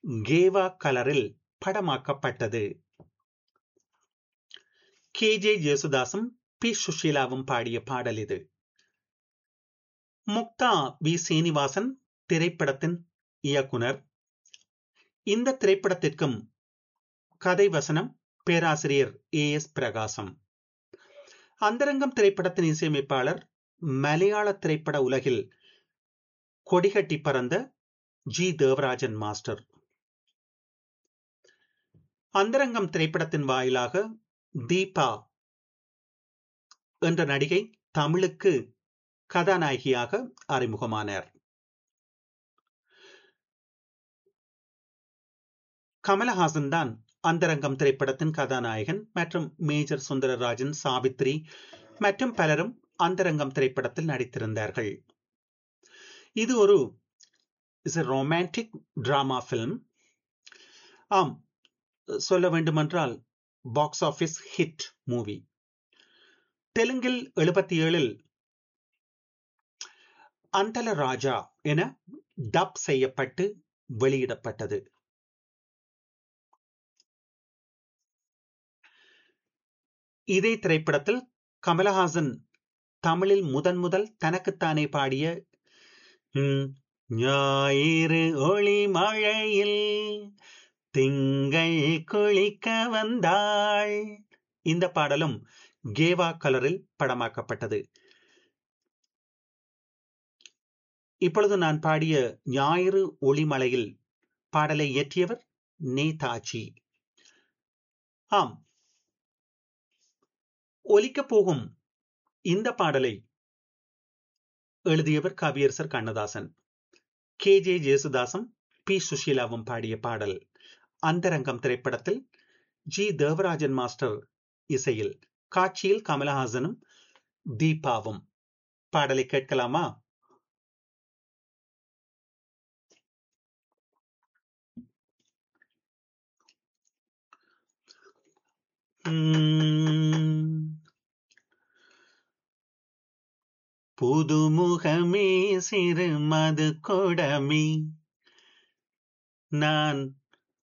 கேவா கலரில் படமாக்கப்பட்டது கே ஜே ஜேசுதாசும் பி சுஷீலாவும் பாடிய பாடல் இது முக்தா வி சீனிவாசன் திரைப்படத்தின் இயக்குனர் இந்த திரைப்படத்திற்கும் கதை வசனம் பேராசிரியர் ஏ எஸ் பிரகாசம் அந்தரங்கம் திரைப்படத்தின் இசையமைப்பாளர் மலையாள திரைப்பட உலகில் கொடிகட்டி பறந்த ஜி தேவராஜன் மாஸ்டர் அந்தரங்கம் திரைப்படத்தின் வாயிலாக தீபா என்ற நடிகை தமிழுக்கு கதாநாயகியாக அறிமுகமானார் கமலஹாசன் தான் அந்தரங்கம் திரைப்படத்தின் கதாநாயகன் மற்றும் மேஜர் சுந்தரராஜன் சாவித்ரி மற்றும் பலரும் அந்தரங்கம் திரைப்படத்தில் நடித்திருந்தார்கள் இது ஒரு is a romantic drama film ஆம் சொல்ல வேண்டுமென்றால் பாக்ஸ் ஆபீஸ் ஹிட் மூவி தெலுங்கில் எழுபத்தி ஏழில் அந்தல ராஜா என டப் செய்யப்பட்டு வெளியிடப்பட்டது இதே திரைப்படத்தில் கமலஹாசன் தமிழில் முதன் முதல் தனக்குத்தானே பாடிய ஞாயிறு ஒளி மழையில் திங்கள் குளிக்க வந்தாள் இந்த பாடலும் கேவா கலரில் படமாக்கப்பட்டது இப்பொழுது நான் பாடிய ஞாயிறு ஒளிமலையில் பாடலை இயற்றியவர் நேதாஜி ஆம் ஒலிக்கப் போகும் இந்த பாடலை எழுதியவர் கவியரசர் கண்ணதாசன் கே ஜே ஜேசுதாசம் பி சுஷீலாவும் பாடிய பாடல் அந்தரங்கம் திரைப்படத்தில் ஜி தேவராஜன் மாஸ்டர் இசையில் காட்சியில் கமலஹாசனும் தீபாவும் பாடலை கேட்கலாமா புதுமுகமே சிறு மது கொடமே நான்